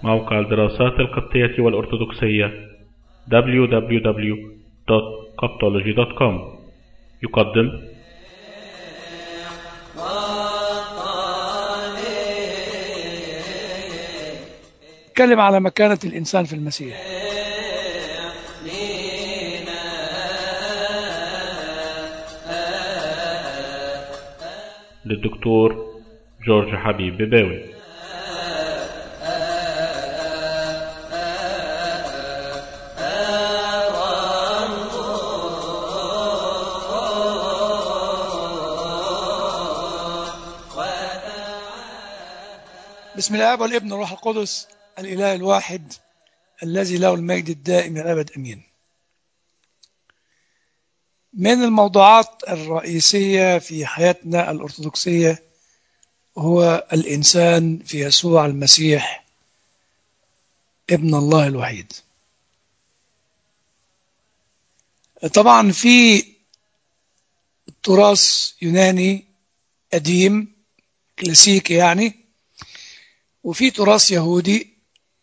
موقع الدراسات القبطية والأرثوذكسية www.coptology.com يقدم اتكلم على مكانة الإنسان في المسيح للدكتور جورج حبيب بباوي بسم الآب والابن والروح القدس الإله الواحد الذي له المجد الدائم إلى الأبد أمين من الموضوعات الرئيسية في حياتنا الأرثوذكسية هو الإنسان في يسوع المسيح ابن الله الوحيد طبعا في تراث يوناني قديم كلاسيكي يعني وفي تراث يهودي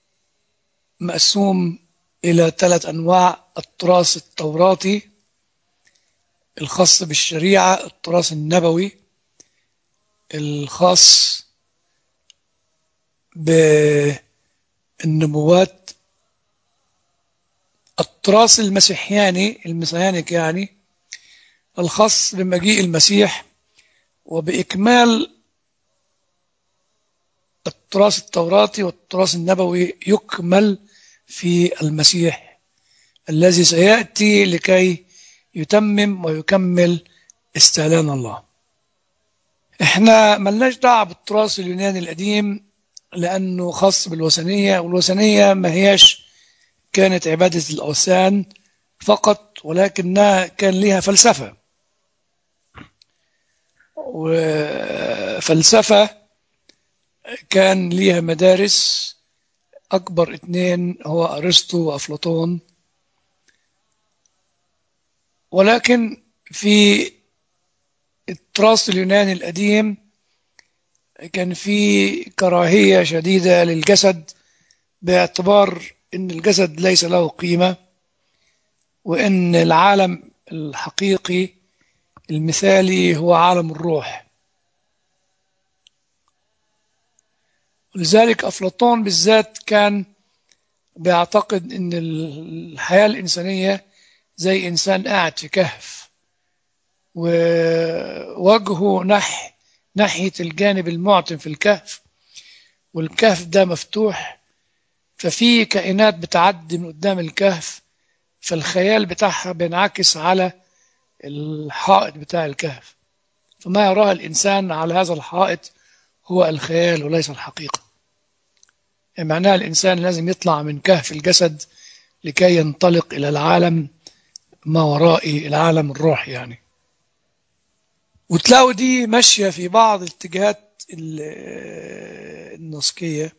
مقسوم إلى ثلاث أنواع التراث التوراتي الخاص بالشريعة التراث النبوي الخاص بالنبوات التراث المسيحياني المسيحيانيك يعني الخاص بمجيء المسيح وبإكمال التراث التوراتي والتراث النبوي يكمل في المسيح الذي سيأتي لكي يتمم ويكمل استعلان الله احنا ملناش دعوه بالتراث اليوناني القديم لانه خاص بالوثنيه والوثنيه ما هياش كانت عباده الاوثان فقط ولكنها كان لها فلسفه وفلسفه كان ليها مدارس اكبر اتنين هو ارسطو وافلاطون ولكن في التراث اليوناني القديم كان في كراهية شديدة للجسد باعتبار أن الجسد ليس له قيمة وأن العالم الحقيقي المثالي هو عالم الروح ولذلك أفلاطون بالذات كان بيعتقد أن الحياة الإنسانية زي إنسان قاعد في كهف ووجهه نح ناحية الجانب المعتم في الكهف والكهف ده مفتوح ففي كائنات بتعدي من قدام الكهف فالخيال بتاعها بينعكس على الحائط بتاع الكهف فما يراه الإنسان على هذا الحائط هو الخيال وليس الحقيقة يعني معناها الإنسان لازم يطلع من كهف الجسد لكي ينطلق إلى العالم ما ورائي العالم الروح يعني وتلاقوا دي ماشية في بعض الاتجاهات النسكية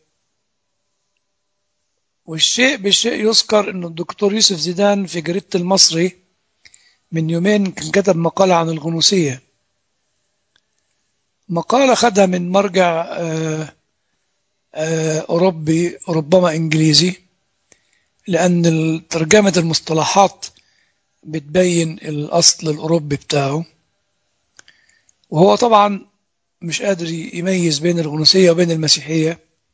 والشيء بالشيء يذكر أن الدكتور يوسف زيدان في جريدة المصري من يومين كان كتب مقالة عن الغنوسية مقالة خدها من مرجع أوروبي ربما إنجليزي لأن ترجمة المصطلحات بتبين الأصل الأوروبي بتاعه وهو طبعا مش قادر يميز بين الغنوسية وبين المسيحية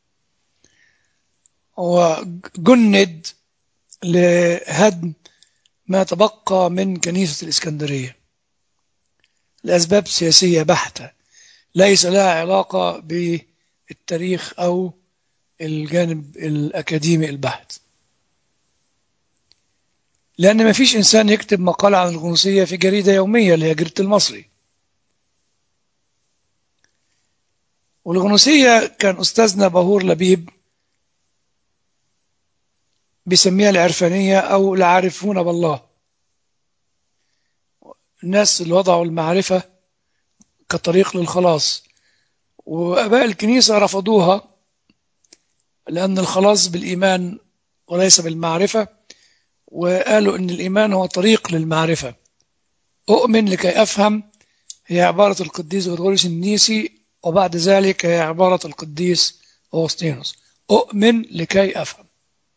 هو جند لهدم ما تبقى من كنيسة الإسكندرية لأسباب سياسية بحتة ليس لها علاقة بالتاريخ أو الجانب الأكاديمي البحت لأن ما فيش إنسان يكتب مقالة عن الغنوصية في جريدة يومية اللي هي جريدة المصري والغنوصية كان أستاذنا بهور لبيب بيسميها العرفانية أو العارفون بالله الناس اللي وضعوا المعرفة كطريق للخلاص وأباء الكنيسة رفضوها لأن الخلاص بالإيمان وليس بالمعرفة وقالوا ان الايمان هو طريق للمعرفه اؤمن لكي افهم هي عباره القديس غرغوريوس النيسي وبعد ذلك هي عباره القديس أوسطينوس أؤمن لكي أفهم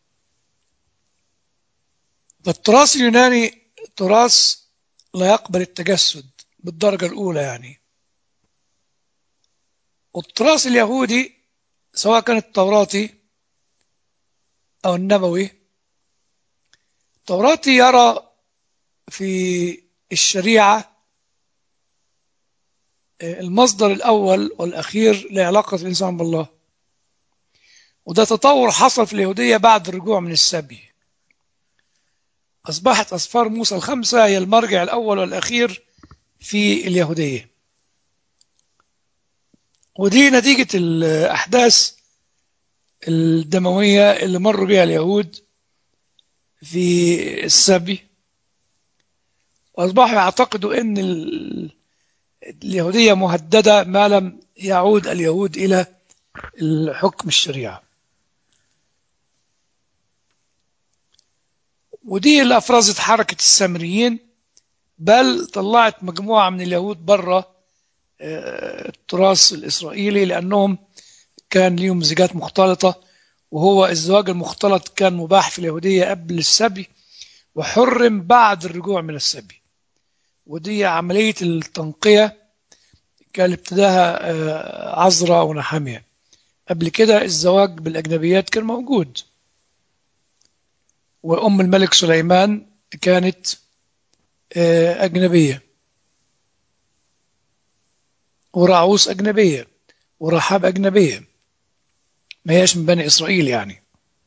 فالتراث اليوناني تراث لا يقبل التجسد بالدرجة الأولى يعني والتراث اليهودي سواء كان التوراتي أو النبوي التوراتي يرى في الشريعة المصدر الأول والأخير لعلاقة الإنسان بالله وده تطور حصل في اليهودية بعد الرجوع من السبي أصبحت أسفار موسى الخمسة هي المرجع الأول والأخير في اليهودية ودي نتيجة الأحداث الدموية اللي مروا بها اليهود في السبي وأصبحوا يعتقدوا أن اليهودية مهددة ما لم يعود اليهود إلى الحكم الشريعة ودي اللي أفرزت حركة السامريين بل طلعت مجموعة من اليهود بره التراث الإسرائيلي لأنهم كان ليهم زيجات مختلطة وهو الزواج المختلط كان مباح في اليهودية قبل السبي وحرم بعد الرجوع من السبي ودي عملية التنقية كان ابتداها عزرا ونحامية قبل كده الزواج بالأجنبيات كان موجود وأم الملك سليمان كانت أجنبية ورعوس أجنبية ورحاب أجنبية ما هيش من بني إسرائيل يعني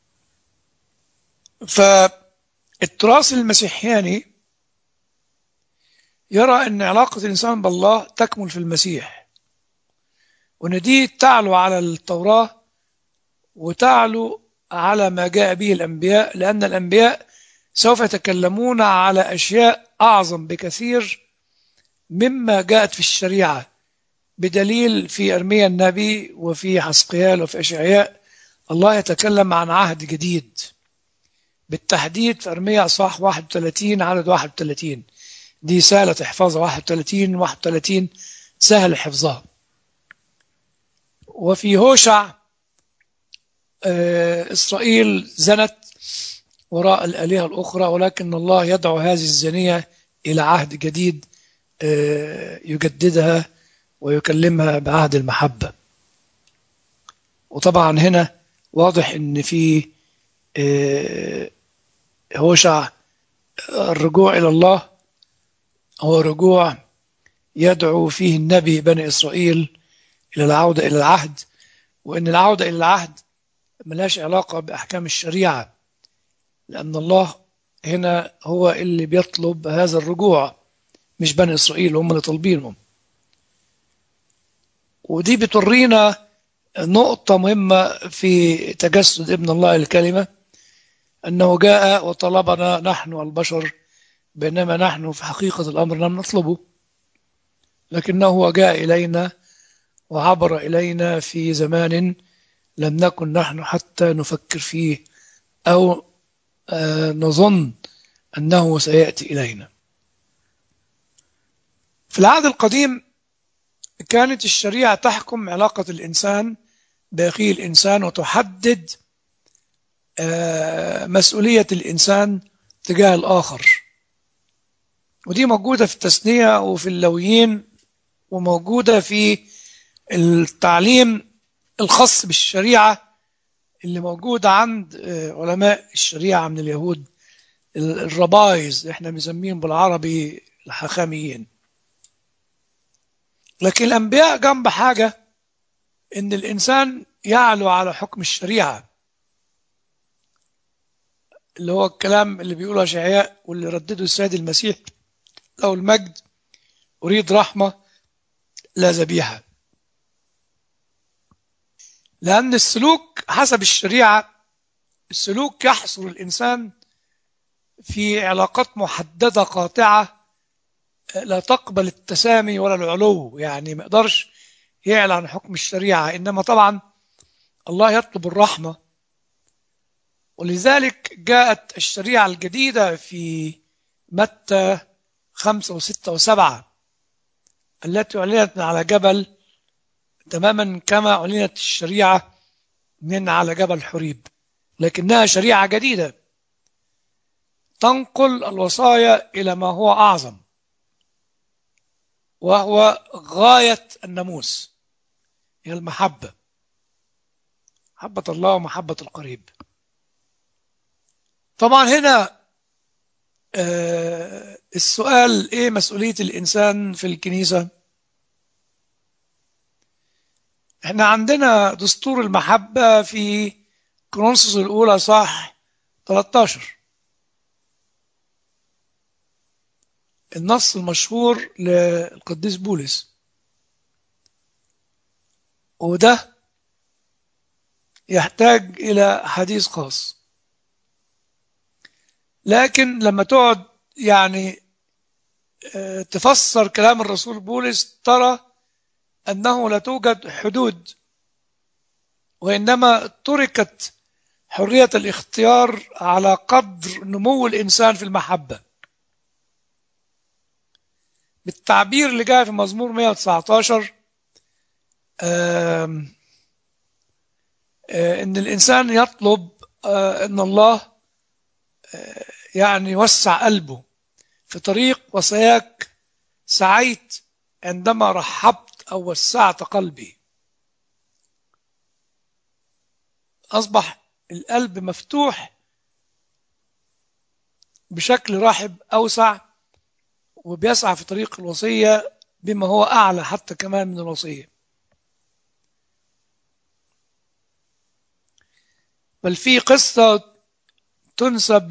فالتراث المسيحياني يرى أن علاقة الإنسان بالله تكمل في المسيح وأن دي تعلو على التوراة وتعلو على ما جاء به الأنبياء لأن الأنبياء سوف يتكلمون على أشياء أعظم بكثير مما جاءت في الشريعة بدليل في أرميا النبي وفي حسقيال وفي أشعياء الله يتكلم عن عهد جديد بالتحديد في أرميا أصحاح 31 عدد 31 دي سهلة تحفظها 31 31 سهل حفظها وفي هوشع إسرائيل زنت وراء الآلهة الأخرى ولكن الله يدعو هذه الزانية إلى عهد جديد يجددها ويكلمها بعهد المحبة وطبعا هنا واضح ان في هوشع الرجوع إلى الله هو رجوع يدعو فيه النبي بني إسرائيل إلى العودة إلى العهد وإن العودة إلى العهد ملاش علاقة بأحكام الشريعة لأن الله هنا هو اللي بيطلب هذا الرجوع مش بني إسرائيل هم اللي طالبينهم ودي بتورينا نقطة مهمة في تجسد ابن الله الكلمة أنه جاء وطلبنا نحن البشر بينما نحن في حقيقة الأمر لم نطلبه لكنه هو جاء إلينا وعبر إلينا في زمان لم نكن نحن حتى نفكر فيه أو نظن أنه سيأتي إلينا في العهد القديم كانت الشريعة تحكم علاقة الإنسان بأخيه الإنسان وتحدد مسؤولية الإنسان تجاه الآخر ودي موجودة في التثنية وفي اللويين وموجودة في التعليم الخاص بالشريعة اللي موجود عند علماء الشريعة من اليهود الربايز احنا بنسميهم بالعربي الحخاميين لكن الأنبياء جنب حاجة إن الإنسان يعلو على حكم الشريعة اللي هو الكلام اللي بيقوله أشعياء واللي ردده السيد المسيح له المجد أريد رحمة لا ذبيحة لأن السلوك حسب الشريعة السلوك يحصر الإنسان في علاقات محددة قاطعة لا تقبل التسامي ولا العلو يعني ما يقدرش يعلى عن حكم الشريعة إنما طبعا الله يطلب الرحمة ولذلك جاءت الشريعة الجديدة في متى خمسة وستة وسبعة التي أعلنت على جبل تماما كما أعلنت الشريعة من على جبل حريب لكنها شريعة جديدة تنقل الوصايا إلى ما هو أعظم وهو غاية الناموس هي المحبة محبة الله ومحبة القريب طبعا هنا آه السؤال ايه مسؤولية الإنسان في الكنيسة احنا عندنا دستور المحبة في كرونسوس الأولى صح 13 النص المشهور للقديس بولس وده يحتاج إلى حديث خاص لكن لما تقعد يعني تفسر كلام الرسول بولس ترى أنه لا توجد حدود وإنما تركت حرية الاختيار على قدر نمو الإنسان في المحبة بالتعبير اللي جاي في مزمور 119 آم آه ان الانسان يطلب آه ان الله آه يعني يوسع قلبه في طريق وصاياك سعيت عندما رحبت او وسعت قلبي اصبح القلب مفتوح بشكل رحب اوسع وبيسعى في طريق الوصيه بما هو اعلى حتى كمان من الوصيه بل في قصة تنسب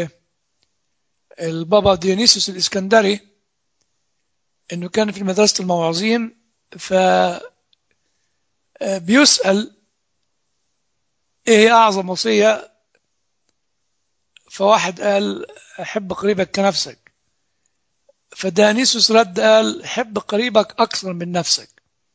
للبابا ديونيسوس الإسكندري إنه كان في مدرسة المواعظين ف بيسأل إيه هي أعظم وصية فواحد قال حب قريبك كنفسك فدانيسوس رد قال حب قريبك أكثر من نفسك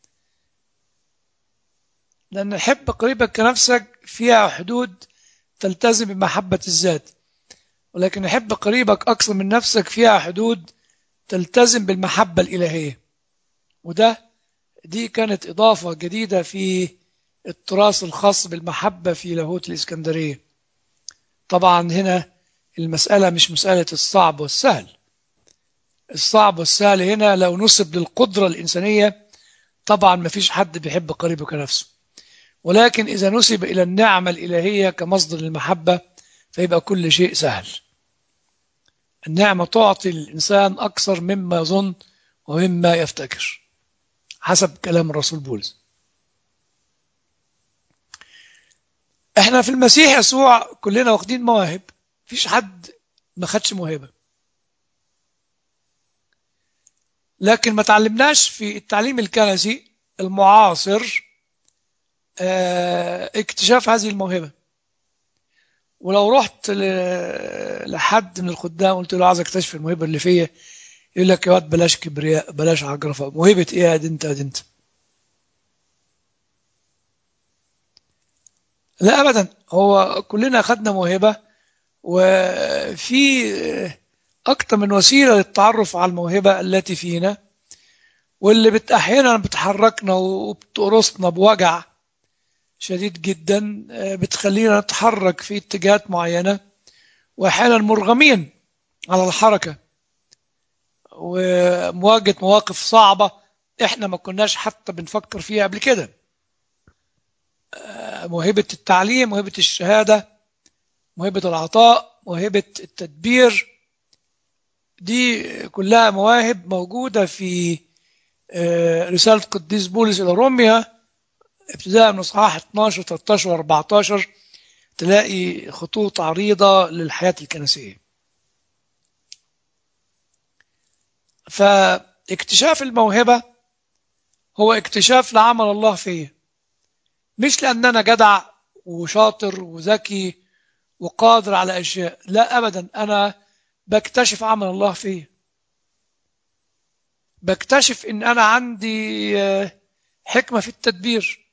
لأن حب قريبك كنفسك فيها حدود تلتزم بمحبة الذات ولكن حب قريبك أكثر من نفسك فيها حدود تلتزم بالمحبة الإلهية وده دي كانت إضافة جديدة في التراث الخاص بالمحبة في لاهوت الإسكندرية طبعا هنا المسألة مش مسألة الصعب والسهل الصعب والسهل هنا لو نسب للقدرة الإنسانية طبعا ما فيش حد بيحب قريبه كنفسه ولكن إذا نسب إلى النعمة الإلهية كمصدر المحبة فيبقى كل شيء سهل النعمة تعطي الإنسان أكثر مما يظن ومما يفتكر حسب كلام الرسول بولس احنا في المسيح يسوع كلنا واخدين مواهب مفيش حد ما خدش موهبة لكن ما تعلمناش في التعليم الكنسي المعاصر اه اكتشاف هذه الموهبة ولو رحت لحد من الخدام قلت له عايز اكتشف الموهبة اللي فيا يقول لك يا واد بلاش كبرياء بلاش عجرفة موهبة ايه يا انت يا انت لا ابدا هو كلنا اخذنا موهبة وفي اكتر من وسيلة للتعرف على الموهبة التي فينا واللي بت احيانا بتحركنا وبتقرصنا بوجع شديد جدا بتخلينا نتحرك في اتجاهات معينة واحيانا مرغمين على الحركة ومواجهة مواقف صعبة احنا ما كناش حتى بنفكر فيها قبل كده موهبة التعليم موهبة الشهادة موهبة العطاء موهبة التدبير دي كلها مواهب موجودة في رسالة قديس بولس إلى روميا ابتداء من اصحاح 12 13 و 14 تلاقي خطوط عريضة للحياة الكنسية فاكتشاف الموهبة هو اكتشاف لعمل الله فيا مش لأن أنا جدع وشاطر وذكي وقادر على أشياء لا أبدا أنا بكتشف عمل الله فيا بكتشف إن أنا عندي حكمة في التدبير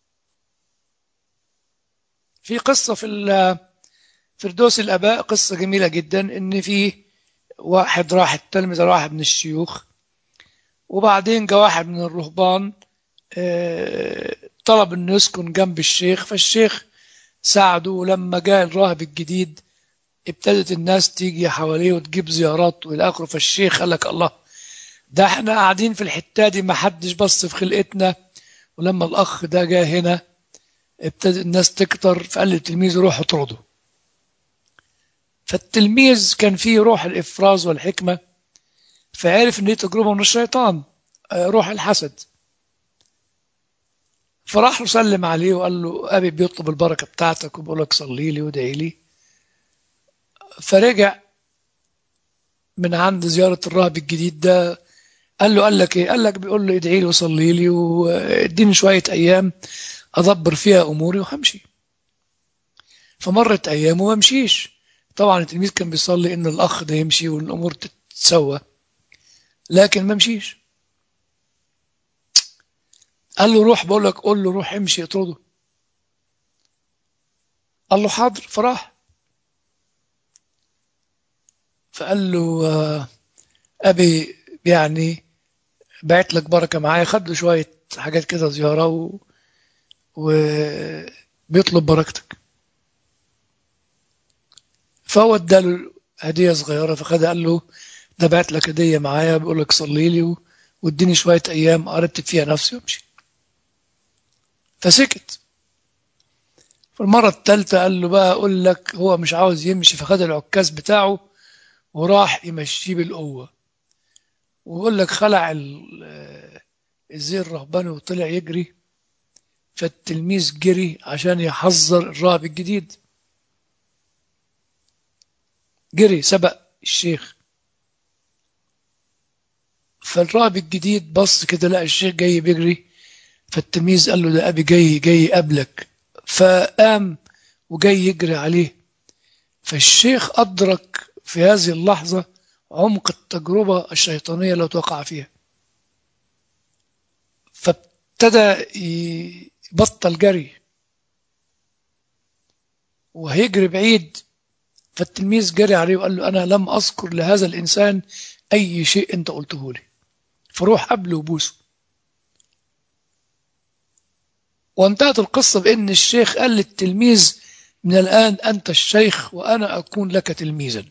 في قصة في فردوس الآباء قصة جميلة جدا إن في واحد راح التلمذة لواحد من الشيوخ وبعدين جاء واحد من الرهبان طلب انه يسكن جنب الشيخ فالشيخ ساعده ولما جاء الراهب الجديد ابتدت الناس تيجي حواليه وتجيب زيارات والى اخره فالشيخ قال لك الله ده احنا قاعدين في الحته دي ما حدش بص في خلقتنا ولما الاخ ده جه هنا ابتدت الناس تكتر فقال للتلميذ روح اطرده فالتلميذ كان فيه روح الافراز والحكمه فعرف ان دي تجربه من الشيطان روح الحسد فراح له سلم عليه وقال له ابي بيطلب البركه بتاعتك وبيقول لك صلي لي وادعي لي فرجع من عند زياره الراهب الجديد ده قال له قال لك ايه قال لك بيقول له ادعي لي وصلي لي واديني شويه ايام ادبر فيها اموري وهمشي فمرت ايام وما مشيش طبعا التلميذ كان بيصلي ان الاخ ده يمشي والامور تتسوى لكن ما مشيش قال له روح بقول لك قول له روح امشي اطرده قال له حاضر فراح فقال له آه، ابي يعني بعت لك بركه معايا خد له شويه حاجات كده زياره و... وبيطلب بركتك فهو اداله هديه صغيره فخدها قال له ده بعت لك هديه معايا بيقول لك صلي لي و... واديني شويه ايام ارتب فيها نفسي وامشي فسكت فالمرة الثالثة قال له بقى أقول لك هو مش عاوز يمشي فخد العكاز بتاعه وراح يمشيه بالقوة ويقول لك خلع ال- الزي الرهباني وطلع يجري فالتلميذ جري عشان يحذر الراهب الجديد جري سبق الشيخ فالراهب الجديد بص كده لقى الشيخ جاي بيجري فالتلميذ قال له ده أبي جاي جاي قبلك فقام وجاي يجري عليه فالشيخ أدرك في هذه اللحظة عمق التجربة الشيطانية اللي توقع فيها فابتدى يبطل جري وهيجري بعيد فالتلميذ جري عليه وقال له أنا لم أذكر لهذا الإنسان أي شيء أنت قلته لي فروح قبله وبوسه وانتهت القصة بأن الشيخ قال للتلميذ من الآن أنت الشيخ وأنا أكون لك تلميذا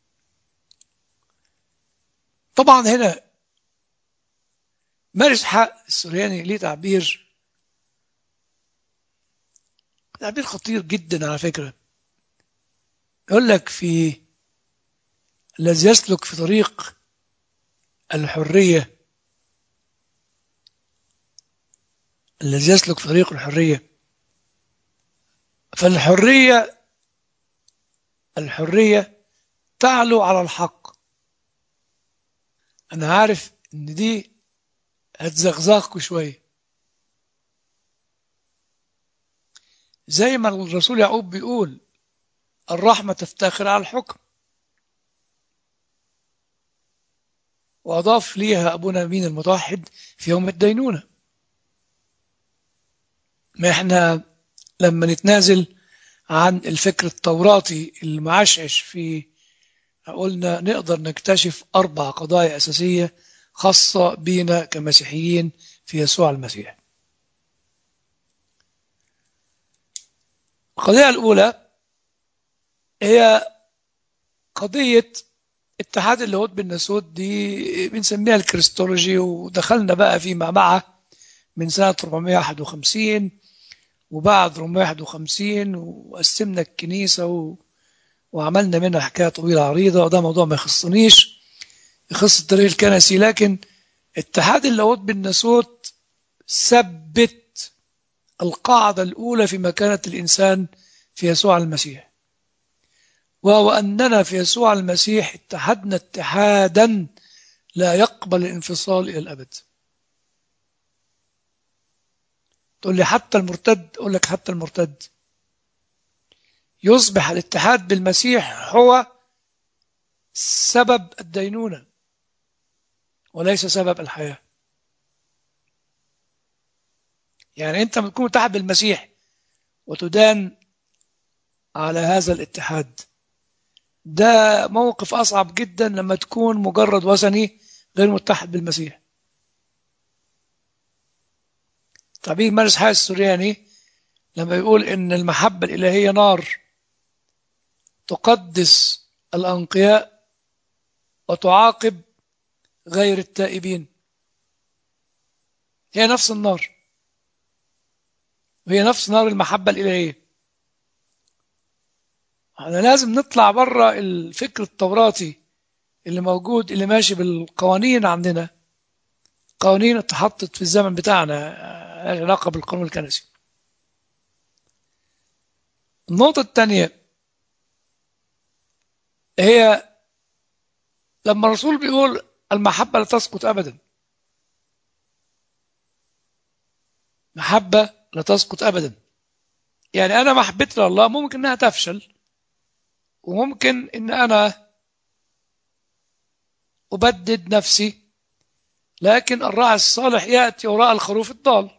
طبعا هنا مارس حق السورياني ليه تعبير تعبير خطير جدا على فكرة يقول لك في الذي يسلك في طريق الحرية الذي يسلك في طريق الحرية فالحرية الحرية تعلو على الحق أنا عارف إن دي هتزغزغكوا شوية زي ما الرسول يعقوب بيقول الرحمة تفتخر على الحكم وأضاف ليها أبونا مين المتوحد في يوم الدينونة ما احنا لما نتنازل عن الفكر التوراتي المعشعش في قلنا نقدر نكتشف أربع قضايا أساسية خاصة بينا كمسيحيين في يسوع المسيح القضية الأولى هي قضية اتحاد اللاهوت بالناسوت دي بنسميها الكريستولوجي ودخلنا بقى في معمعة من سنة 451 وبعد 451 وقسمنا الكنيسة و... وعملنا منها حكاية طويلة عريضة وده موضوع ما يخصنيش يخص التاريخ الكنسي لكن اتحاد اللاهوت بالناسوت ثبت القاعدة الأولى في مكانة الإنسان في يسوع المسيح وهو أننا في يسوع المسيح اتحدنا اتحادا لا يقبل الانفصال إلى الأبد تقول لي حتى المرتد أقول لك حتى المرتد يصبح الاتحاد بالمسيح هو سبب الدينونة وليس سبب الحياة يعني أنت بتكون متحد بالمسيح وتدان على هذا الاتحاد ده موقف أصعب جدا لما تكون مجرد وثني غير متحد بالمسيح تعبير مارس حاج السورياني لما يقول إن المحبة الإلهية نار تقدس الأنقياء وتعاقب غير التائبين هي نفس النار وهي نفس نار المحبة الإلهية احنا لازم نطلع بره الفكر التوراتي اللي موجود اللي ماشي بالقوانين عندنا قوانين اتحطت في الزمن بتاعنا لها علاقة بالقانون الكنسي النقطة الثانية هي لما الرسول بيقول المحبة لا تسقط أبدا محبة لا تسقط أبدا يعني أنا محبتي لله ممكن إنها تفشل وممكن إن أنا أبدد نفسي لكن الراعي الصالح يأتي وراء الخروف الضال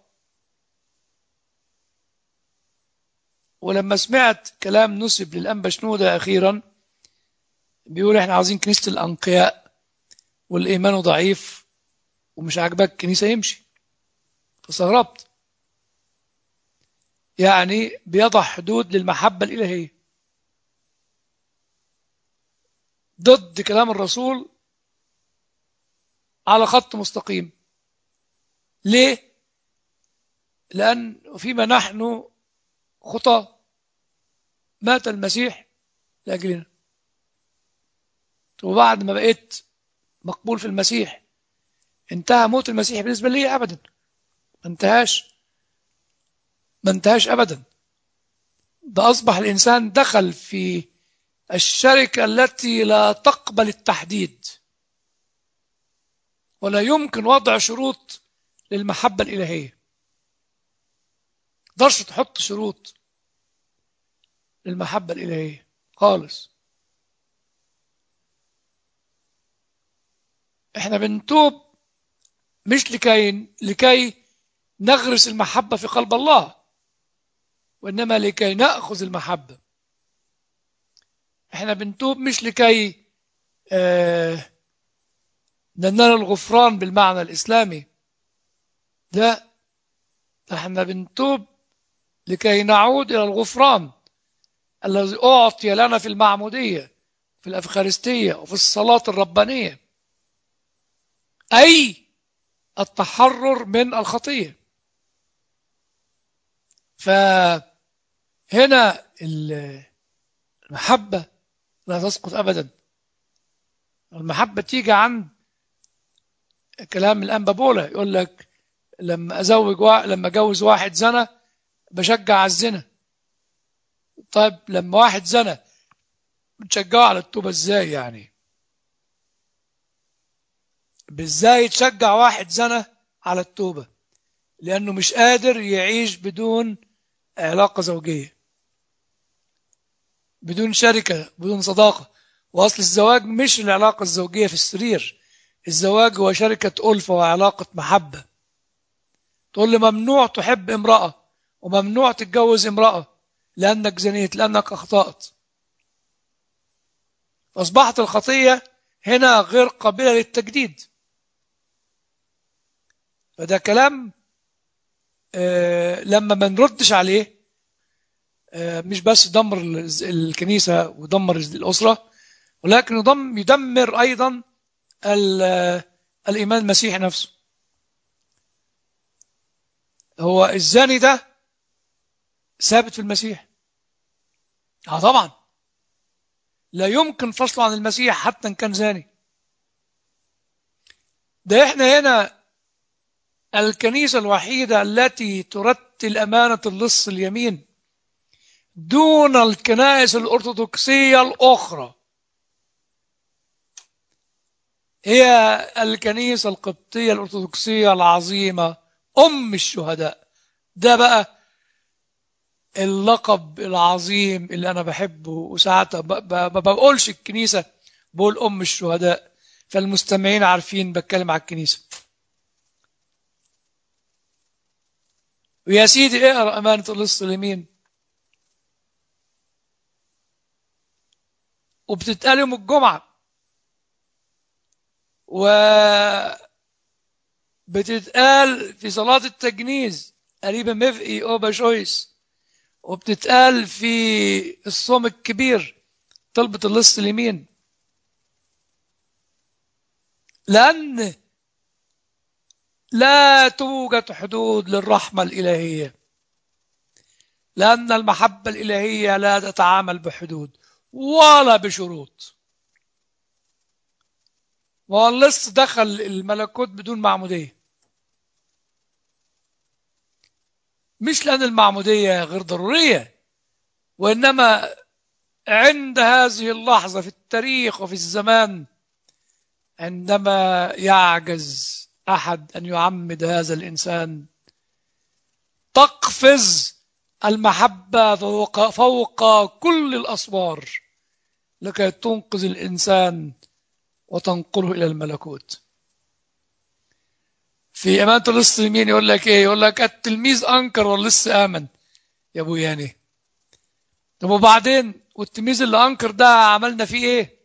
ولما سمعت كلام نسب للأنبا شنودة أخيرا بيقول إحنا عاوزين كنيسة الأنقياء والإيمان ضعيف ومش عاجبك كنيسة يمشي فاستغربت يعني بيضع حدود للمحبة الإلهية ضد كلام الرسول على خط مستقيم ليه؟ لأن فيما نحن خطى مات المسيح لأجلنا وبعد ما بقيت مقبول في المسيح انتهى موت المسيح بالنسبة لي أبدا ما انتهاش ما انتهاش أبدا ده أصبح الإنسان دخل في الشركة التي لا تقبل التحديد ولا يمكن وضع شروط للمحبة الإلهية تقدرش تحط شروط للمحبة الإلهية خالص احنا بنتوب مش لكي لكي نغرس المحبة في قلب الله وإنما لكي نأخذ المحبة احنا بنتوب مش لكي آه ننال الغفران بالمعنى الإسلامي لا احنا بنتوب لكي نعود إلى الغفران الذي أعطي لنا في المعمودية في الأفخارستية وفي الصلاة الربانية أي التحرر من الخطية فهنا المحبة لا تسقط أبدا المحبة تيجي عند كلام الأنبا بولا يقول لك لما أزوج وا... لما أجوز واحد زنى بشجع على الزنا طيب لما واحد زنى بتشجعه على التوبة ازاي يعني ازاي تشجع واحد زنى على التوبة لأنه مش قادر يعيش بدون علاقة زوجية بدون شركة بدون صداقة وأصل الزواج مش العلاقة الزوجية في السرير الزواج هو شركة ألفة وعلاقة محبة تقول لي ممنوع تحب امرأة وممنوع تتجوز امرأة لأنك زنيت لأنك أخطأت أصبحت الخطية هنا غير قابلة للتجديد فده كلام آه لما ما نردش عليه آه مش بس دمر الكنيسة ودمر الأسرة ولكن يدمر, يدمر أيضا الإيمان المسيحي نفسه هو الزاني ده ثابت في المسيح اه طبعا لا يمكن فصله عن المسيح حتى ان كان زاني ده احنا هنا الكنيسة الوحيدة التي ترتل أمانة اللص اليمين دون الكنائس الأرثوذكسية الأخرى هي الكنيسة القبطية الأرثوذكسية العظيمة أم الشهداء ده بقى اللقب العظيم اللي أنا بحبه وساعات ما بقولش الكنيسة بقول أم الشهداء فالمستمعين عارفين بتكلم على الكنيسة ويا سيدي اقرا أمانة اللص اليمين وبتتقال يوم الجمعة و بتتقال في صلاة التجنيز قريبة مفقي أوبا جويس وبتتقال في الصوم الكبير طلبة اللص اليمين لأن لا توجد حدود للرحمة الإلهية لأن المحبة الإلهية لا تتعامل بحدود ولا بشروط واللص دخل الملكوت بدون معمودية مش لأن المعمودية غير ضرورية وإنما عند هذه اللحظة في التاريخ وفي الزمان عندما يعجز أحد أن يعمد هذا الإنسان تقفز المحبة فوق, فوق كل الأسوار لكي تنقذ الإنسان وتنقله إلى الملكوت في أمانة اللص اليمين يقول لك إيه يقول لك التلميذ أنكر واللص آمن يا أبو يعني طب وبعدين والتلميذ اللي أنكر ده عملنا فيه إيه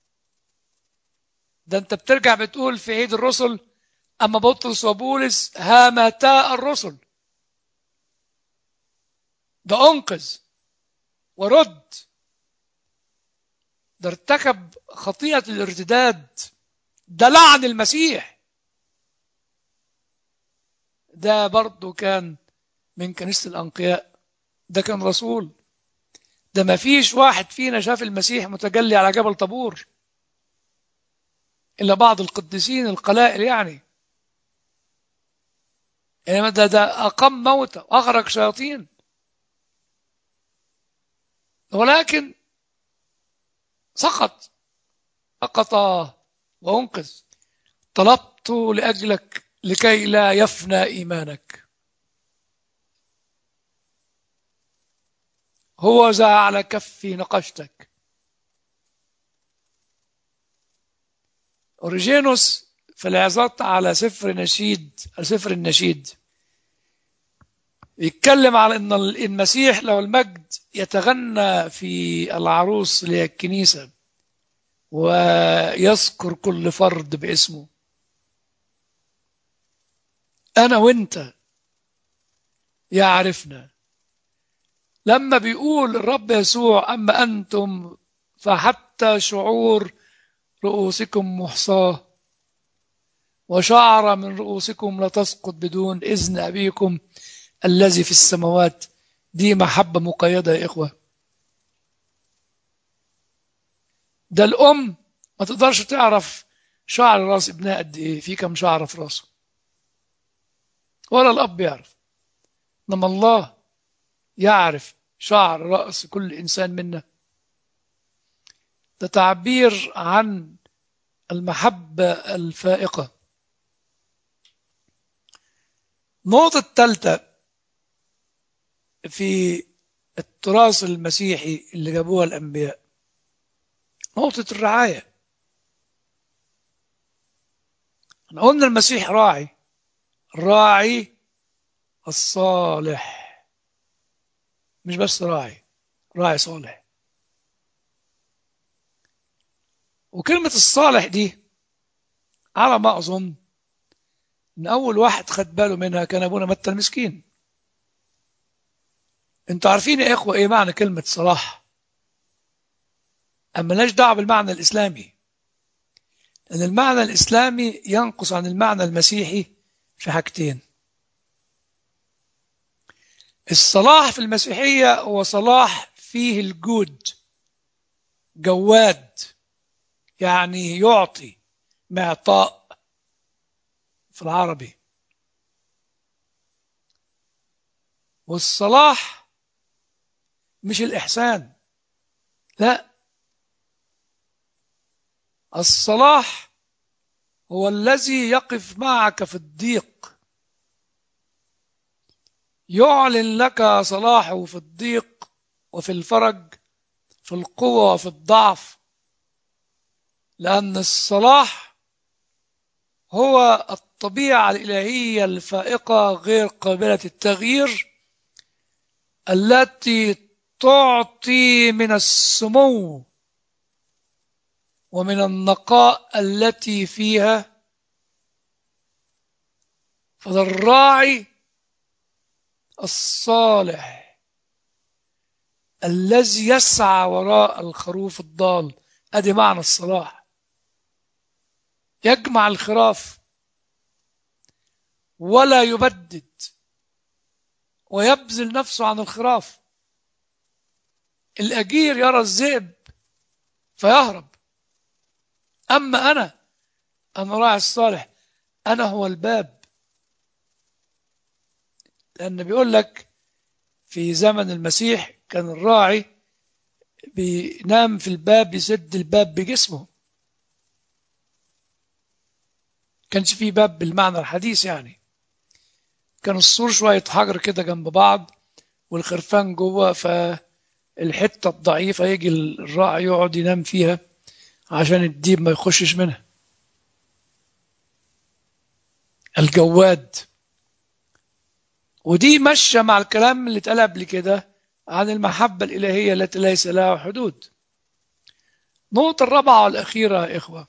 ده أنت بترجع بتقول في عيد الرسل أما بطرس وبولس هامتا الرسل ده أنقذ ورد ده ارتكب خطيئة الارتداد ده لعن المسيح ده برضه كان من كنيسة الأنقياء ده كان رسول ده ما فيش واحد فينا شاف المسيح متجلي على جبل طابور إلا بعض القديسين القلائل يعني يعني ده, ده أقام موتى وأغرق شياطين ولكن سقط سقط وانقذ طلبت لأجلك لكي لا يفنى إيمانك هو ذا على كفي نقشتك أوريجينوس في العظات على سفر نشيد سفر النشيد يتكلم على ان المسيح له المجد يتغنى في العروس اللي هي الكنيسه ويذكر كل فرد باسمه انا وانت يعرفنا لما بيقول الرب يسوع اما انتم فحتى شعور رؤوسكم محصاه وشعر من رؤوسكم لا تسقط بدون اذن ابيكم الذي في السماوات دي محبة مقيدة يا إخوة ده الأم ما تقدرش تعرف شعر راس ابنها قد إيه في كم شعر في راسه ولا الأب يعرف إنما الله يعرف شعر رأس كل إنسان منا ده تعبير عن المحبة الفائقة النقطة الثالثة في التراث المسيحي اللي جابوها الأنبياء نقطة الرعاية احنا قلنا المسيح راعي الراعي الصالح مش بس راعي راعي صالح وكلمة الصالح دي على ما أظن إن أول واحد خد باله منها كان أبونا متى المسكين انتوا عارفين يا اخوه ايه معنى كلمه صلاح اما ملهاش دعوه بالمعنى الاسلامي لان المعنى الاسلامي ينقص عن المعنى المسيحي في حاجتين الصلاح في المسيحيه هو صلاح فيه الجود جواد يعني يعطي معطاء في العربي والصلاح مش الإحسان لا الصلاح هو الذي يقف معك في الضيق يعلن لك صلاحه في الضيق وفي الفرج في القوة وفي الضعف لأن الصلاح هو الطبيعة الإلهية الفائقة غير قابلة التغيير التي تعطي من السمو ومن النقاء التي فيها فذا الراعي الصالح الذي يسعى وراء الخروف الضال ادي معنى الصلاح يجمع الخراف ولا يبدد ويبذل نفسه عن الخراف الأجير يرى الذئب فيهرب أما أنا أنا راعي الصالح أنا هو الباب لأن بيقول لك في زمن المسيح كان الراعي بينام في الباب يسد الباب بجسمه كانش فيه باب بالمعنى الحديث يعني كان السور شوية حجر كده جنب بعض والخرفان جوه فالحتة الضعيفة يجي الراعي يقعد ينام فيها عشان الديب ما يخشش منها الجواد ودي ماشية مع الكلام اللي اتقال قبل كده عن المحبة الإلهية التي ليس لها حدود النقطة الرابعة والأخيرة يا إخوة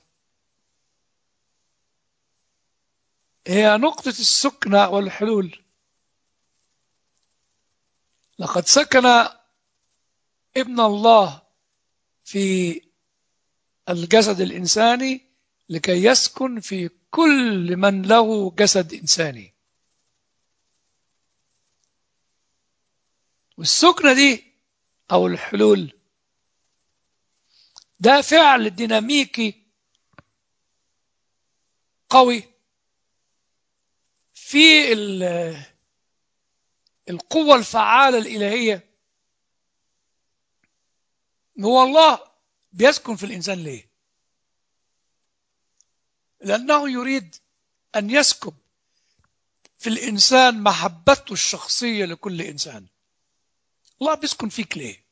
هي نقطة السكنة والحلول لقد سكن ابن الله في الجسد الإنساني لكي يسكن في كل من له جسد إنساني والسكنة دي أو الحلول ده فعل ديناميكي قوي في القوة الفعالة الإلهية هو الله بيسكن في الإنسان ليه لأنه يريد أن يسكب في الإنسان محبته الشخصية لكل إنسان الله بيسكن فيك ليه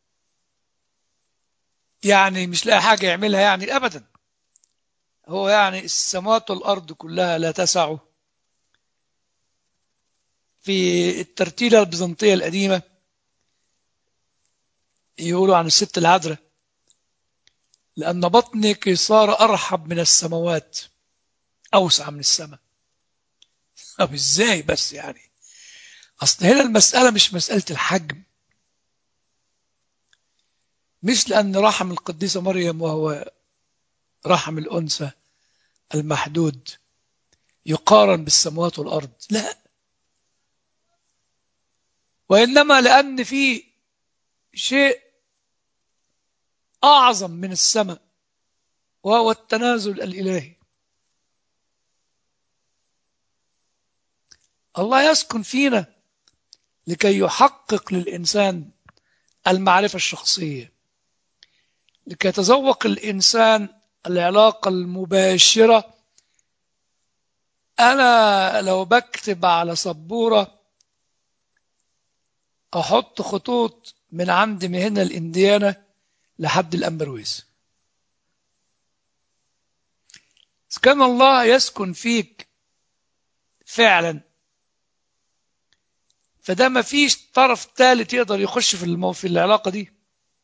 يعني مش لاقي حاجة يعملها يعني أبدا هو يعني السماوات والأرض كلها لا تسعه في الترتيلة البيزنطية القديمة يقولوا عن الست العذراء لأن بطنك صار أرحب من السماوات أوسع من السماء طب إزاي بس يعني أصل هنا المسألة مش مسألة الحجم مش لأن رحم القديسة مريم وهو رحم الأنثى المحدود يقارن بالسماوات والأرض لا وإنما لأن في شيء أعظم من السماء وهو التنازل الإلهي الله يسكن فينا لكي يحقق للإنسان المعرفة الشخصية لكي يتذوق الإنسان العلاقة المباشرة أنا لو بكتب على سبورة أحط خطوط من عند مهنة الإنديانة لحد الأمبرويز إذا كان الله يسكن فيك فعلا فده ما فيش طرف ثالث يقدر يخش في المو... في العلاقة دي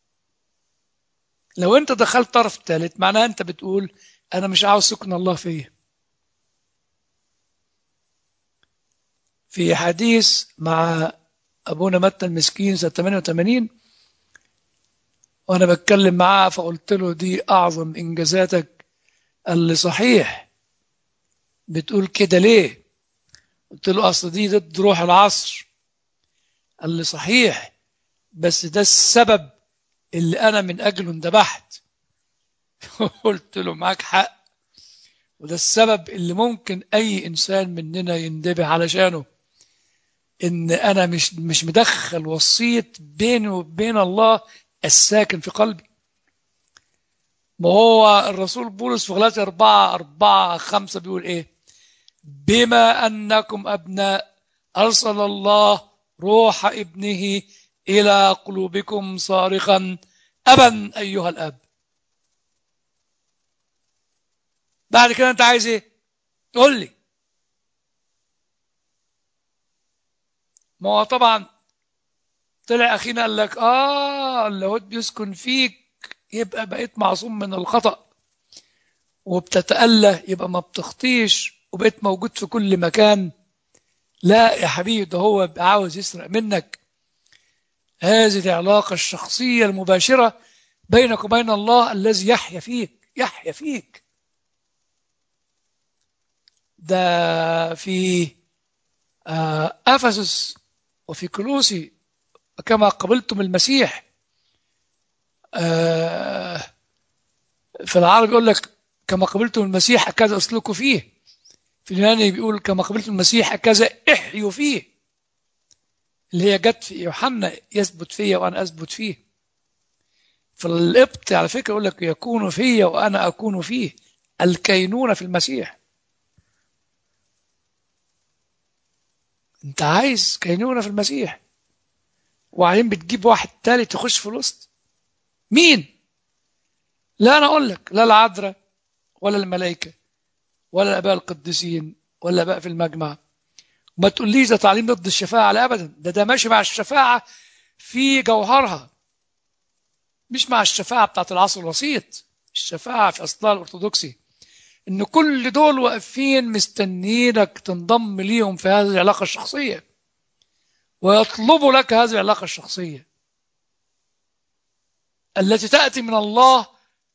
لو انت دخلت طرف ثالث معناها انت بتقول انا مش عاوز سكن الله فيا في حديث مع ابونا متى المسكين سنه 88 وانا بتكلم معاه فقلت له دي اعظم انجازاتك قال لي صحيح بتقول كده ليه قلت له اصل دي ضد روح العصر قال لي صحيح بس ده السبب اللي انا من اجله اندبحت قلت له معاك حق وده السبب اللي ممكن اي انسان مننا يندبح علشانه ان انا مش مش مدخل وسيط بيني وبين الله الساكن في قلبي ما هو الرسول بولس في غلاطي أربعة أربعة خمسة بيقول إيه بما أنكم أبناء أرسل الله روح ابنه إلى قلوبكم صارخا أبا أيها الأب بعد كده أنت عايز إيه قول لي ما هو طبعا طلع أخينا قال لك آه اللاهوت بيسكن فيك يبقى بقيت معصوم من الخطأ وبتتأله يبقى ما بتخطيش وبقيت موجود في كل مكان لا يا حبيبي ده هو عاوز يسرق منك هذه العلاقة الشخصية المباشرة بينك وبين الله الذي يحيا فيك يحيا فيك ده في آه، أفسس وفي كلوسي كما قبلتم المسيح آه، في العربي يقول لك كما قبلتم المسيح هكذا اسلكوا فيه في اليوناني بيقول كما قبلتم المسيح هكذا احيوا فيه اللي هي جت في يوحنا يثبت فيا وانا اثبت فيه في القبط على فكره يقول لك يكون فيا وانا اكون فيه الكينونه في المسيح انت عايز كينونه في المسيح وبعدين بتجيب واحد تالت يخش في الوسط مين لا انا اقول لك لا العذراء ولا الملائكه ولا الاباء القديسين ولا الاباء في المجمع ما تقوليش ده تعليم ضد الشفاعه لا ابدا ده ده ماشي مع الشفاعه في جوهرها مش مع الشفاعه بتاعت العصر الوسيط الشفاعه في اصلها الارثوذكسي ان كل دول واقفين مستنيينك تنضم ليهم في هذه العلاقه الشخصيه ويطلبوا لك هذه العلاقه الشخصيه التي تاتي من الله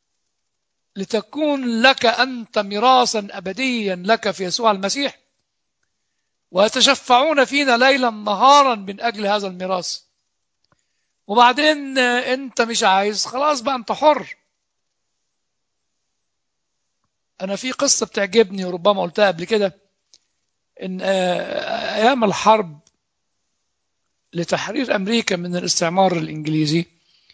لتكون لك انت ميراثا ابديا لك في يسوع المسيح ويتشفعون فينا ليلا نهارا من اجل هذا الميراث وبعدين انت مش عايز خلاص بقى انت حر انا في قصه بتعجبني وربما قلتها قبل كده ان ايام الحرب لتحرير امريكا من الاستعمار الانجليزي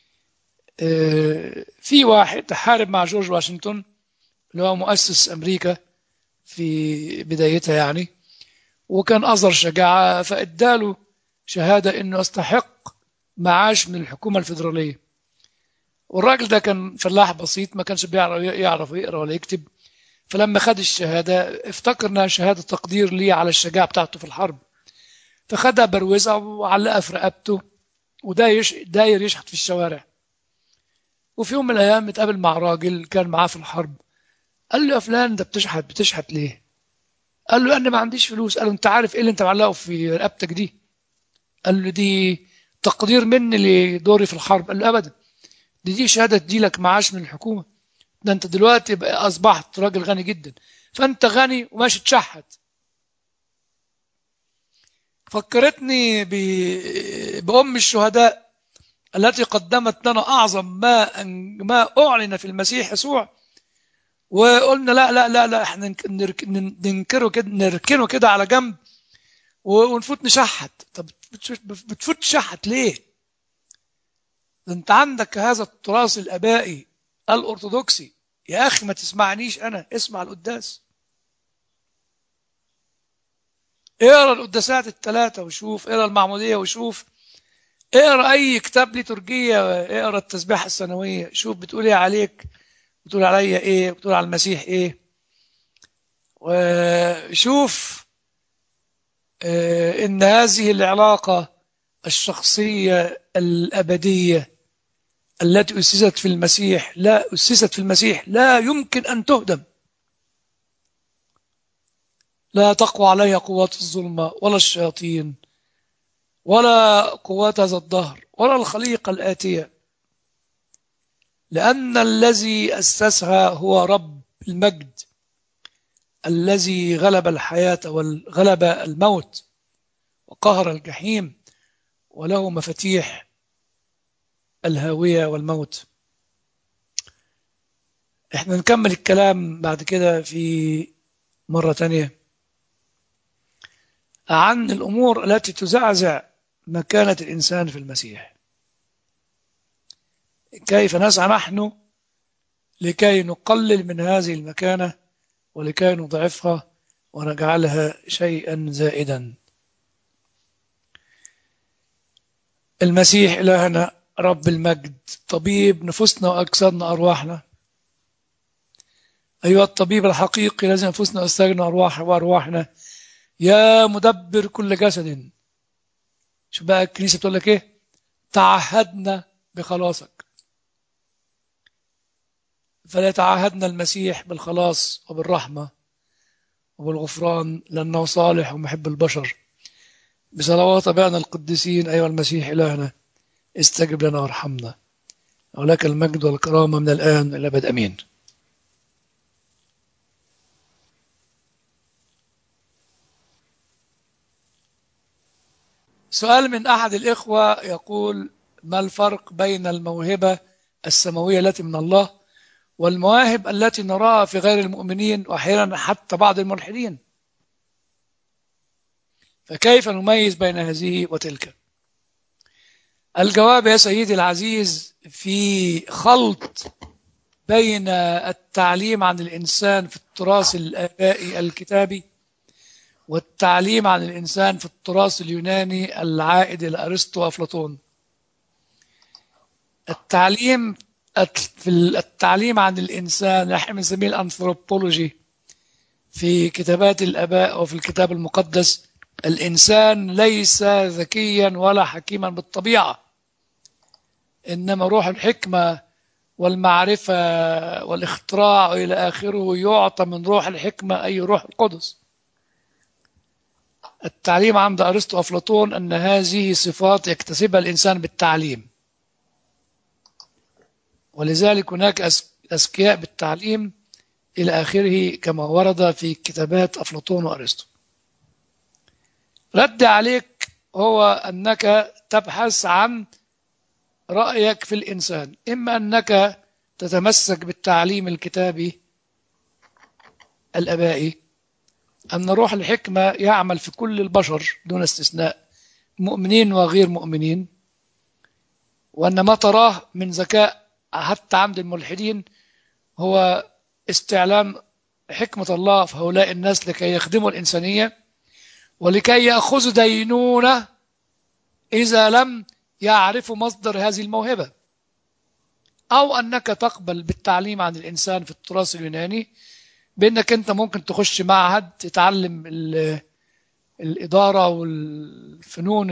في واحد حارب مع جورج واشنطن اللي هو مؤسس امريكا في بدايتها يعني وكان اظهر شجاعه فاداله شهاده انه يستحق معاش من الحكومه الفيدراليه والراجل ده كان فلاح بسيط ما كانش بيعرف يعرف يقرا ولا يكتب فلما خد الشهاده افتكر انها شهاده تقدير ليه على الشجاعه بتاعته في الحرب فخدها بروزها وعلقها في رقبته وداير داير يشحت في الشوارع وفي يوم من الايام اتقابل مع راجل كان معاه في الحرب قال له يا فلان ده بتشحت بتشحت ليه قال له انا ما عنديش فلوس قال له انت عارف ايه اللي انت معلقه في رقبتك دي قال له دي تقدير مني لدوري في الحرب قال له ابدا دي دي شهاده تديلك معاش من الحكومه ده انت دلوقتي بقى اصبحت راجل غني جدا فانت غني وماشي تشحت فكرتني ب... بأم الشهداء التي قدمت لنا أعظم ما أن... ما أعلن في المسيح يسوع وقلنا لا لا لا لا احنا نرك... ننكره كده نركنه كده على جنب ونفوت نشحت طب بتفوت تشحت ليه؟ ده انت عندك هذا التراث الآبائي الأرثوذكسي يا أخي ما تسمعنيش أنا اسمع القداس اقرا القداسات الثلاثة وشوف اقرا المعمودية وشوف اقرا أي كتاب ليتورجية اقرا التسبيحة السنوية شوف بتقول ايه عليك بتقول عليا ايه بتقول على المسيح ايه وشوف اه ان هذه العلاقة الشخصية الأبدية التي أسست في المسيح لا أسست في المسيح لا يمكن أن تهدم لا تقوى عليها قوات الظلمة ولا الشياطين ولا قوات هذا الدهر ولا الخليقة الآتية لأن الذي أسسها هو رب المجد الذي غلب الحياة وغلب الموت وقهر الجحيم وله مفاتيح الهاوية والموت احنا نكمل الكلام بعد كده في مرة تانية عن الأمور التي تزعزع مكانة الإنسان في المسيح كيف نسعى نحن لكي نقلل من هذه المكانة ولكي نضعفها ونجعلها شيئا زائدا المسيح إلهنا رب المجد طبيب نفوسنا وأجسادنا أرواحنا أيها الطبيب الحقيقي الذي نفوسنا أستجنا أرواح وأرواحنا يا مدبر كل جسد شو بقى الكنيسة بتقول لك إيه تعهدنا بخلاصك فليتعهدنا المسيح بالخلاص وبالرحمة وبالغفران لأنه صالح ومحب البشر بصلوات أبائنا القديسين أيها المسيح إلهنا استجب لنا وارحمنا ولك المجد والكرامة من الآن إلى الأبد أمين سؤال من أحد الإخوة يقول ما الفرق بين الموهبة السماوية التي من الله والمواهب التي نراها في غير المؤمنين وأحيانا حتى بعض الملحدين فكيف نميز بين هذه وتلك الجواب يا سيدي العزيز في خلط بين التعليم عن الإنسان في التراث الآبائي الكتابي والتعليم عن الإنسان في التراث اليوناني العائد إلى أرسطو وأفلاطون التعليم في التعليم عن الإنسان احنا بنسميه الأنثروبولوجي في كتابات الآباء وفي الكتاب المقدس الإنسان ليس ذكيا ولا حكيما بالطبيعة إنما روح الحكمة والمعرفة والاختراع إلى آخره يعطى من روح الحكمة أي روح القدس التعليم عند أرسطو أفلاطون أن هذه صفات يكتسبها الإنسان بالتعليم ولذلك هناك أذكياء بالتعليم إلى آخره كما ورد في كتابات أفلاطون وأرسطو رد عليك هو أنك تبحث عن رأيك في الإنسان إما أنك تتمسك بالتعليم الكتابي الأبائي أن روح الحكمة يعمل في كل البشر دون استثناء مؤمنين وغير مؤمنين وأن ما تراه من ذكاء حتى عند الملحدين هو استعلام حكمة الله في هؤلاء الناس لكي يخدموا الإنسانية ولكي يأخذوا دينونة إذا لم يعرفوا مصدر هذه الموهبة أو أنك تقبل بالتعليم عن الإنسان في التراث اليوناني بأنك أنت ممكن تخش معهد تتعلم الإدارة والفنون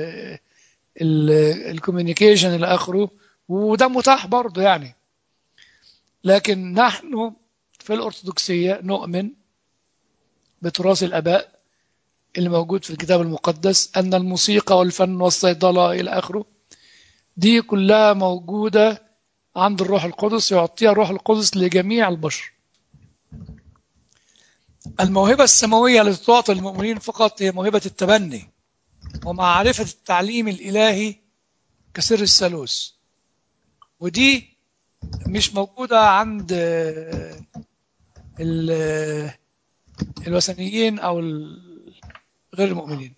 الكوميونيكيشن إلى آخره وده متاح برضه يعني لكن نحن في الأرثوذكسية نؤمن بتراث الآباء اللي موجود في الكتاب المقدس أن الموسيقى والفن والصيدلة إلى آخره دي كلها موجودة عند الروح القدس يعطيها الروح القدس لجميع البشر الموهبة السماوية التي تعطى للمؤمنين فقط هي موهبة التبني ومعرفة التعليم الإلهي كسر الثالوث ودي مش موجودة عند الوثنيين أو غير المؤمنين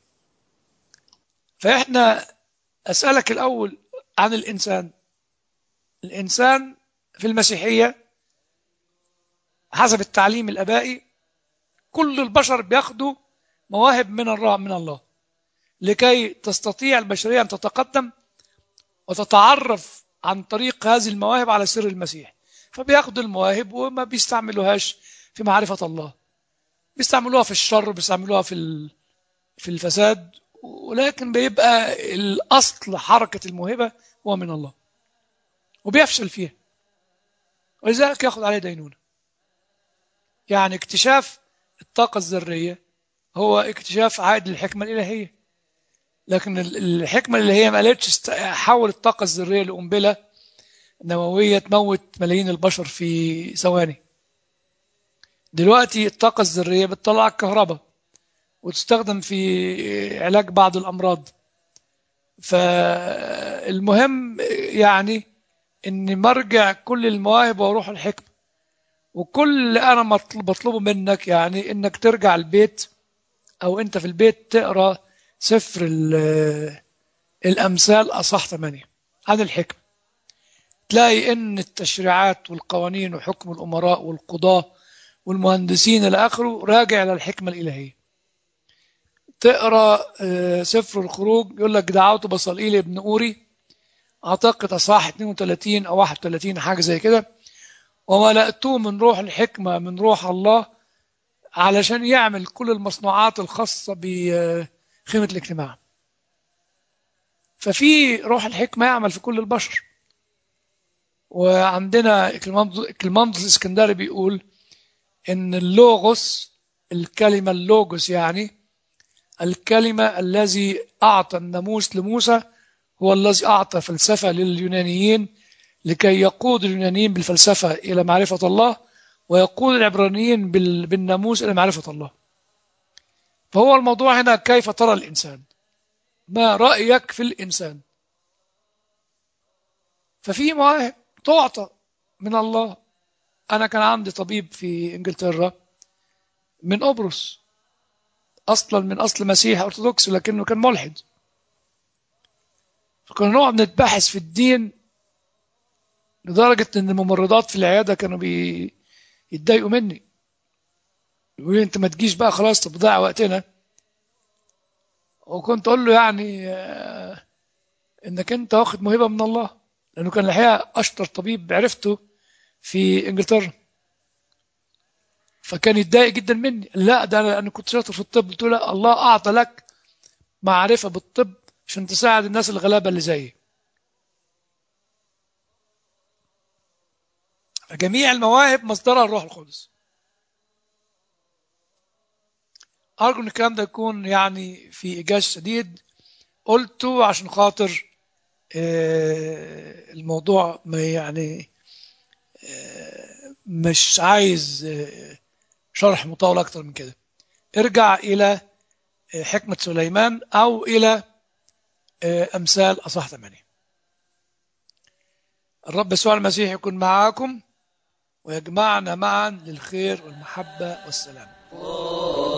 فإحنا أسألك الأول عن الإنسان الإنسان في المسيحية حسب التعليم الآبائي كل البشر بياخدوا مواهب من الله من الله لكي تستطيع البشرية أن تتقدم وتتعرف عن طريق هذه المواهب على سر المسيح فبياخدوا المواهب وما بيستعملوهاش في معرفة الله بيستعملوها في الشر بيستعملوها في في الفساد ولكن بيبقى الأصل حركة الموهبة هو من الله وبيفشل فيها ولذلك ياخذ عليه دينونة يعني اكتشاف الطاقة الذرية هو اكتشاف عائد للحكمة الإلهية لكن الحكمة الإلهية ما قالتش حول الطاقة الذرية لقنبلة نووية تموت ملايين البشر في ثواني دلوقتي الطاقة الذرية بتطلع الكهرباء وتستخدم في علاج بعض الأمراض فالمهم يعني ان مرجع كل المواهب وروح الحكمة وكل اللي انا بطلبه منك يعني انك ترجع البيت او انت في البيت تقرا سفر الامثال اصح 8 عن الحكمة تلاقي ان التشريعات والقوانين وحكم الامراء والقضاة والمهندسين الى اخره راجع الى الحكمة الالهية تقرا سفر الخروج يقول لك دعوت بصليل ابن اوري اعتقد اصح 32 او 31 حاجه زي كده وملأته من روح الحكمه من روح الله علشان يعمل كل المصنوعات الخاصه بخيمه الاجتماع ففي روح الحكمه يعمل في كل البشر وعندنا كلماندس الاسكندري بيقول ان اللوغوس الكلمه اللوغوس يعني الكلمة الذي أعطى الناموس لموسى هو الذي أعطى فلسفة لليونانيين لكي يقود اليونانيين بالفلسفة إلى معرفة الله ويقود العبرانيين بال- بالناموس إلى معرفة الله فهو الموضوع هنا كيف ترى الإنسان ما رأيك في الإنسان ففي مواهب تعطى من الله أنا كان عندي طبيب في إنجلترا من قبرص أصلا من أصل مسيحي أرثوذكسي لكنه كان ملحد فكنا نقعد نتبحث في الدين لدرجة إن الممرضات في العيادة كانوا بي... يتضايقوا مني يقولوا لي أنت ما تجيش بقى خلاص طب ضيع وقتنا وكنت أقول له يعني آه، إنك أنت واخد موهبة من الله لأنه كان الحقيقة أشطر طبيب عرفته في إنجلترا فكان يتضايق جدا مني لا ده أنا أنا كنت شاطر في الطب قلت له لا الله أعطى لك معرفة بالطب عشان تساعد الناس الغلابة اللي زيي فجميع المواهب مصدرها الروح القدس أرجو إن الكلام ده يكون يعني في إيجاز شديد قلته عشان خاطر آه، الموضوع ما يعني آه، مش عايز آه، شرح مطول أكتر من كده ارجع إلى آه، حكمة سليمان أو إلى آه، أمثال أصح ثمانية الرب يسوع المسيح يكون معاكم ويجمعنا معا للخير والمحبة والسلام